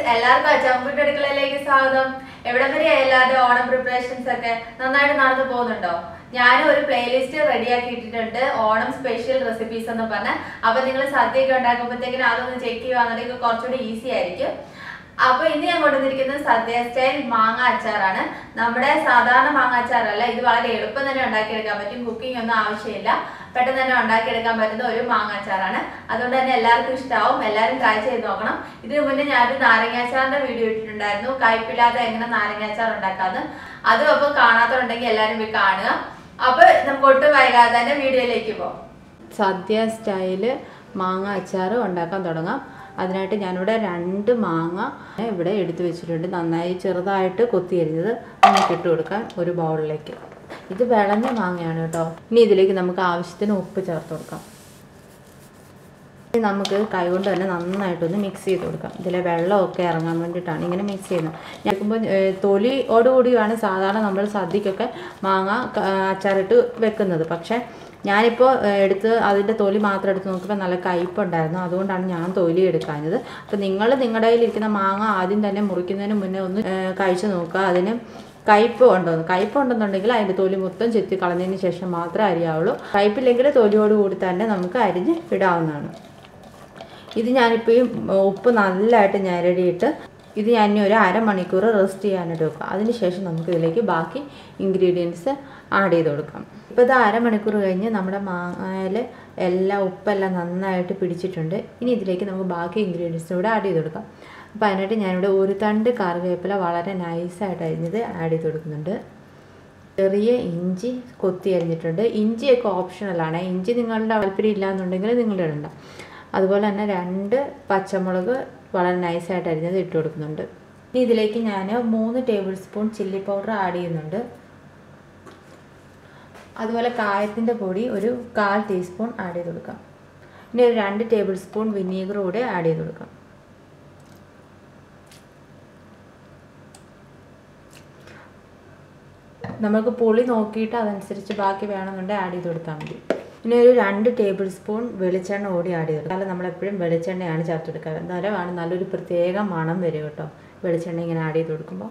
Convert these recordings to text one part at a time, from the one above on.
എല്ലാവർക്കും അച്ചാമ്പൂട്ട് അടുക്കളയിലേക്ക് സ്വാഗതം എവിടെ വരെ എല്ലാവരുടെ ഓണം പ്രിപ്പറേഷൻസ് ഒക്കെ നന്നായിട്ട് നടന്നു പോകുന്നുണ്ടോ ഞാനും ഒരു പ്ലേലിസ്റ്റ് റെഡിയാക്കി ഇട്ടിട്ടുണ്ട് ഓണം സ്പെഷ്യൽ റെസിപ്പീസ് എന്ന് പറഞ്ഞ് അപ്പൊ നിങ്ങൾ സദ്യയൊക്കെ ഉണ്ടാക്കുമ്പോഴത്തേക്കിനും അതൊന്ന് ചെക്ക് ചെയ്യുവാന്നുണ്ടെങ്കിൽ കുറച്ചുകൂടി ഈസി ആയിരിക്കും അപ്പൊ ഇന്ന് ഞാൻ കൊണ്ടുവന്നിരിക്കുന്നത് സദ്യ സ്റ്റൈൽ മാങ്ങ അച്ചാറാണ് നമ്മുടെ സാധാരണ മാങ്ങ അച്ചാറല്ല ഇത് വളരെ എളുപ്പം തന്നെ ഉണ്ടാക്കിയെടുക്കാൻ പറ്റും കുക്കിംഗ് ഒന്നും ആവശ്യമില്ല പെട്ടെന്ന് തന്നെ ഉണ്ടാക്കിയെടുക്കാൻ പറ്റുന്ന ഒരു മാങ്ങ അച്ചാറാണ് അതുകൊണ്ട് തന്നെ എല്ലാവർക്കും ഇഷ്ടമാവും എല്ലാവരും ട്രൈ ചെയ്ത് നോക്കണം ഇതിനു മുന്നേ ഞാനൊരു നാരങ്ങാച്ചാറിന്റെ വീഡിയോ ഇട്ടിട്ടുണ്ടായിരുന്നു കയ്പില്ലാതെ എങ്ങനെ നാരങ്ങാച്ചാർ ഉണ്ടാക്കാന്ന് അതും അപ്പൊ കാണാത്തതുണ്ടെങ്കിൽ എല്ലാവരും പോയി കാണുക അപ്പൊ നമുക്ക് ഒട്ടും വൈകാതെ തന്നെ വീഡിയോയിലേക്ക് പോകാം സദ്യ സ്റ്റൈല് മാങ്ങ അച്ചാർ ഉണ്ടാക്കാൻ തുടങ്ങാം അതിനായിട്ട് ഞാനിവിടെ രണ്ട് മാങ്ങ ഇവിടെ എടുത്തു വെച്ചിട്ടുണ്ട് നന്നായി ചെറുതായിട്ട് കൊത്തി അരിഞ്ഞത് നമുക്ക് ഇട്ട് കൊടുക്കാം ഒരു ബൗളിലേക്ക് ഇത് വിളഞ്ഞ മാങ്ങയാണ് കേട്ടോ ഇനി ഇതിലേക്ക് നമുക്ക് ആവശ്യത്തിന് ഉപ്പ് ചേർത്ത് കൊടുക്കാം ഇനി നമുക്ക് കൈകൊണ്ട് തന്നെ നന്നായിട്ടൊന്ന് മിക്സ് ചെയ്ത് കൊടുക്കാം ഇതിലെ വെള്ളമൊക്കെ ഇറങ്ങാൻ വേണ്ടിയിട്ടാണ് ഇങ്ങനെ മിക്സ് ചെയ്യുന്നത് ഞാനിപ്പോൾ തൊലിയോടുകൂടിയാണ് സാധാരണ നമ്മൾ സദ്യക്കൊക്കെ മാങ്ങ ക- അച്ചാറിട്ട് വെക്കുന്നത് പക്ഷേ ഞാനിപ്പോൾ എടുത്ത് അതിൻ്റെ തൊലി മാത്രം എടുത്ത് നോക്കുമ്പോൾ നല്ല കയ്പുണ്ടായിരുന്നു അതുകൊണ്ടാണ് ഞാൻ തൊലി എടുക്കാഞ്ഞത് അപ്പോൾ നിങ്ങൾ നിങ്ങളുടെ കയ്യിലിരിക്കുന്ന മാങ്ങ ആദ്യം തന്നെ മുറിക്കുന്നതിന് മുന്നേ ഒന്ന് ഏഹ്, കഴിച്ച് നോക്കുക അതിന് കയ്പ് ഉണ്ടോന്ന് കയ്പ് ഉണ്ടെന്നുണ്ടെങ്കിൽ അതിൻ്റെ തൊലി മൊത്തം ചെത്തി കളഞ്ഞതിന് ശേഷം മാത്രമേ അരിയാവുള്ളൂ കയ്പില്ലെങ്കിൽ തൊലിയോട് കൂടി തന്നെ നമുക്ക് അരിഞ്ഞ് ഇടാവുന്നതാണ് ഇത് ഞാനിപ്പോൾ ഈ ഉപ്പ് നല്ലതായിട്ട് ഞരടിയിട്ട് ഇത് ഞാൻ ഇനി ഒരു അരമണിക്കൂർ റെസ്റ്റ് ചെയ്യാനായിട്ട് വെക്കുക അതിന് ശേഷം നമുക്ക് ഇതിലേക്ക് ബാക്കി ഇൻഗ്രീഡിയൻസ് ആഡ് ചെയ്ത് കൊടുക്കാം ഇപ്പോൾ ഇത് അരമണിക്കൂർ കഴിഞ്ഞ് നമ്മുടെ മാങ്ങയിൽ എല്ലാം ഉപ്പെല്ലാം നന്നായിട്ട് പിടിച്ചിട്ടുണ്ട് ഇനി ഇതിലേക്ക് നമുക്ക് ബാക്കി ഇൻഗ്രീഡിയൻസും കൂടെ ആഡ് ചെയ്ത് കൊടുക്കാം അപ്പോൾ അതിനായിട്ട് ഞാനിവിടെ ഒരു തണ്ട് കറിവേപ്പില വളരെ നൈസായിട്ട് അരിഞ്ഞത് ആഡ് ചെയ്ത് കൊടുക്കുന്നുണ്ട് ചെറിയ ഇഞ്ചി കൊത്തി അരിഞ്ഞിട്ടുണ്ട് ഇഞ്ചിയൊക്കെ ഓപ്ഷണലാണ് ഇഞ്ചി നിങ്ങളുടെ താല്പര്യം ഇല്ലാന്നുണ്ടെങ്കിൽ നിങ്ങൾ ഇടണ്ട അതുപോലെ തന്നെ രണ്ട് പച്ചമുളക് വളരെ നൈസായിട്ട് അരിഞ്ഞത് ഇട്ട് കൊടുക്കുന്നുണ്ട് ഇനി ഇതിലേക്ക് ഞാൻ മൂന്ന് table spoon chilli powder add ചെയ്യുന്നുണ്ട് അതുപോലെ കായത്തിൻ്റെ പൊടി ഒരു കാൽ ടീസ്പൂൺ ആഡ് ചെയ്ത് കൊടുക്കാം ഇനി ഒരു രണ്ട് ടേബിൾ സ്പൂൺ വിനീഗർ കൂടെ ആഡ് ചെയ്ത് കൊടുക്കാം നമുക്ക് പുളി നോക്കിയിട്ട് അതനുസരിച്ച് ബാക്കി വേണമെന്നുണ്ടെങ്കിൽ ആഡ് ചെയ്ത് കൊടുത്താൽ മതി ഇനി ഒരു രണ്ട് ടേബിൾ സ്പൂൺ വെളിച്ചെണ്ണ കൂടി ആഡ് ചെയ്ത് കൊടുക്കാം നമ്മളെപ്പോഴും വെളിച്ചെണ്ണയാണ് ചേർത്ത് കൊടുക്കുക എന്നാലാണ് നല്ലൊരു പ്രത്യേക മണം വരും കേട്ടോ വെളിച്ചെണ്ണ ഇങ്ങനെ ആഡ് ചെയ്ത് കൊടുക്കുമ്പോൾ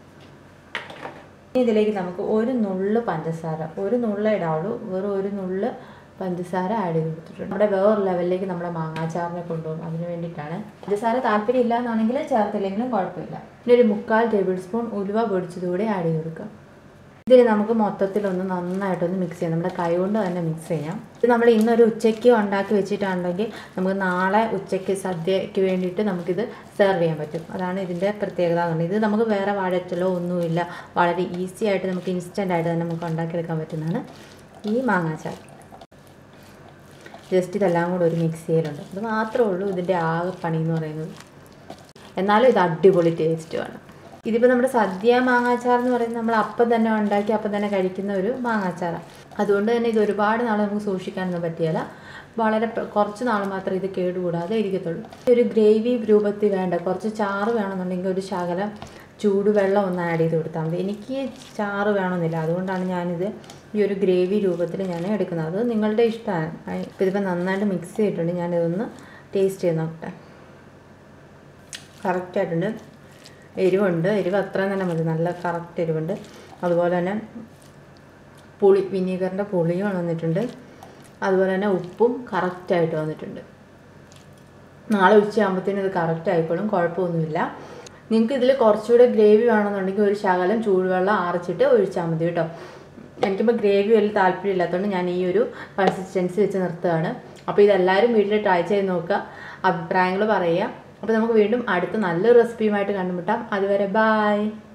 ഇനി ഇതിലേക്ക് നമുക്ക് ഒരു നുള്ള് പഞ്ചസാര ഒരു നുള്ള ഇടാവുള്ളൂ വെറും ഒരു നുള്ള് പഞ്ചസാര ആഡ് ചെയ്ത് കൊടുത്തിട്ടുണ്ട് നമ്മുടെ വേറൊരു ലെവലിലേക്ക് നമ്മുടെ മാങ്ങാച്ചാറിനെ കൊണ്ടുപോകും അതിന് വേണ്ടിയിട്ടാണ് പഞ്ചസാര താല്പര്യം ഇല്ല എന്നാണെങ്കിൽ ചേർത്തില്ലെങ്കിലും കുഴപ്പമില്ല ഇനി ഒരു മുക്കാൽ ടേബിൾ സ്പൂൺ ഉലുവ പൊടിച്ചതുകൂടി ആഡ് ചെയ്ത് കൊടുക്കാം ഇതിൽ നമുക്ക് മൊത്തത്തിലൊന്ന് നന്നായിട്ടൊന്ന് മിക്സ് ചെയ്യാം നമ്മുടെ കൈ കൊണ്ട് തന്നെ മിക്സ് ചെയ്യാം ഇത് നമ്മൾ ഇന്നൊരു ഉച്ചയ്ക്ക് ഉണ്ടാക്കി വെച്ചിട്ടുണ്ടെങ്കിൽ നമുക്ക് നാളെ ഉച്ചയ്ക്ക് സദ്യയ്ക്ക് വേണ്ടിയിട്ട് നമുക്കിത് സെർവ് ചെയ്യാൻ പറ്റും അതാണ് ഇതിൻ്റെ പ്രത്യേകത എന്ന് പറയുന്നത് ഇത് നമുക്ക് വേറെ വഴറ്റലോ ഒന്നുമില്ല വളരെ ഈസി ആയിട്ട് നമുക്ക് ഇൻസ്റ്റൻ്റ് ആയിട്ട് തന്നെ നമുക്ക് ഉണ്ടാക്കിയെടുക്കാൻ പറ്റുന്നതാണ് ഈ മാങ്ങാച്ചാർ ജസ്റ്റ് ഇതെല്ലാം കൂടെ ഒരു മിക്സ് ചെയ്യലുണ്ട് അത് മാത്രമേ ഉള്ളൂ ഇതിൻ്റെ ആകെ പണി എന്ന് പറയുന്നത് എന്നാലും ഇത് അടിപൊളി ടേസ്റ്റുമാണ് ഇതിപ്പോൾ നമ്മുടെ സദ്യ മാങ്ങാച്ചാർ എന്ന് പറയുന്നത് നമ്മൾ അപ്പം തന്നെ ഉണ്ടാക്കി അപ്പം തന്നെ കഴിക്കുന്ന ഒരു മാങ്ങാച്ചാറാണ് അതുകൊണ്ട് തന്നെ ഇത് ഒരുപാട് നാൾ നമുക്ക് സൂക്ഷിക്കാനൊന്നും പറ്റിയല്ല വളരെ പെ- കുറച്ച് നാൾ മാത്രമേ ഇത് കേടുകൂടാതെ ഇരിക്കത്തുള്ളൂ ഒരു ഗ്രേവി രൂപത്തിൽ വേണ്ട കുറച്ച് ചാറ് വേണമെന്നുണ്ടെങ്കിൽ ഒരു ശകലം ചൂടുവെള്ളം ഒന്ന് ആഡ് ചെയ്ത് കൊടുത്താൽ മതി എനിക്ക് ചാറ് വേണമെന്നില്ല അതുകൊണ്ടാണ് ഞാനിത് ഈ ഒരു ഗ്രേവി രൂപത്തിൽ ഞാൻ എടുക്കുന്നത് അത് നിങ്ങളുടെ ഇഷ്ടമാണ് ഇപ്പോൾ ഇതിപ്പോൾ നന്നായിട്ട് മിക്സ് ചെയ്തിട്ടുണ്ട് ഞാനിതൊന്ന് ടേസ്റ്റ് ചെയ്ത് നോക്കട്ടെ കറക്റ്റായിട്ടുണ്ട് എരിവുണ്ട് എരിവ് അത്രയും തന്നെ മതി നല്ല കറക്റ്റ് എരിവുണ്ട് അതുപോലെ തന്നെ പുളി വിനീഗറിൻ്റെ പുളിയും വന്നിട്ടുണ്ട് അതുപോലെ തന്നെ ഉപ്പും കറക്റ്റായിട്ട് വന്നിട്ടുണ്ട് നാളെ ഉച്ചയാകുമ്പോഴത്തേനും ഇത് കറക്റ്റ് ആയിക്കോളും കുഴപ്പമൊന്നുമില്ല നിങ്ങൾക്ക് ഇതിൽ കുറച്ചുകൂടെ ഗ്രേവി വേണമെന്നുണ്ടെങ്കിൽ ഒരു ശകലം ചൂടുവെള്ളം അരച്ചിട്ട് ഒഴിച്ചാൽ മതി കേട്ടോ എനിക്കിപ്പോൾ ഗ്രേവി വലിയ താല്പര്യം ഇല്ലാത്തതുകൊണ്ട് ഞാൻ ഈ ഒരു കൺസിസ്റ്റൻസി വെച്ച് നിർത്തുകയാണ് അപ്പോൾ ഇതെല്ലാവരും വീട്ടിൽ ട്രൈ ചെയ്ത് നോക്കുക അഭിപ്രായങ്ങൾ പറയുക അപ്പോൾ നമുക്ക് വീണ്ടും അടുത്ത നല്ലൊരു റെസിപ്പിയുമായിട്ട് കണ്ടുമുട്ടാം അതുവരെ ബായ്